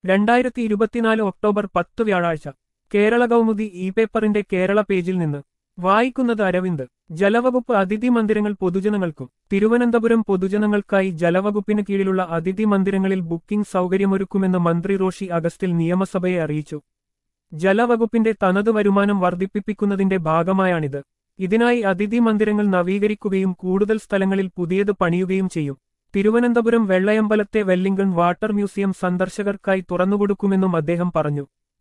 രണ്ടായിരത്തി ഇരുപത്തിനാല് ഒക്ടോബർ പത്ത് വ്യാഴാഴ്ച കേരള കൗമുദി ഇ പേപ്പറിന്റെ കേരള പേജിൽ നിന്ന് വായിക്കുന്നത് അരവിന്ദ് ജലവകുപ്പ് അതിഥി മന്ദിരങ്ങൾ പൊതുജനങ്ങൾക്കും തിരുവനന്തപുരം പൊതുജനങ്ങൾക്കായി ജലവകുപ്പിന് കീഴിലുള്ള അതിഥി മന്ദിരങ്ങളിൽ ബുക്കിംഗ് സൗകര്യമൊരുക്കുമെന്ന് മന്ത്രി റോഷി അഗസ്റ്റിൽ നിയമസഭയെ അറിയിച്ചു ജലവകുപ്പിന്റെ തനത് വരുമാനം വർദ്ധിപ്പിക്കുന്നതിന്റെ ഭാഗമായാണിത് ഇതിനായി അതിഥി മന്ദിരങ്ങൾ നവീകരിക്കുകയും കൂടുതൽ സ്ഥലങ്ങളിൽ പുതിയത് പണിയുകയും ചെയ്യും തിരുവനന്തപുരം വെള്ളയമ്പലത്തെ വെല്ലിംഗൺ വാട്ടർ മ്യൂസിയം സന്ദർശകർക്കായി തുറന്നുകൊടുക്കുമെന്നും അദ്ദേഹം പറഞ്ഞു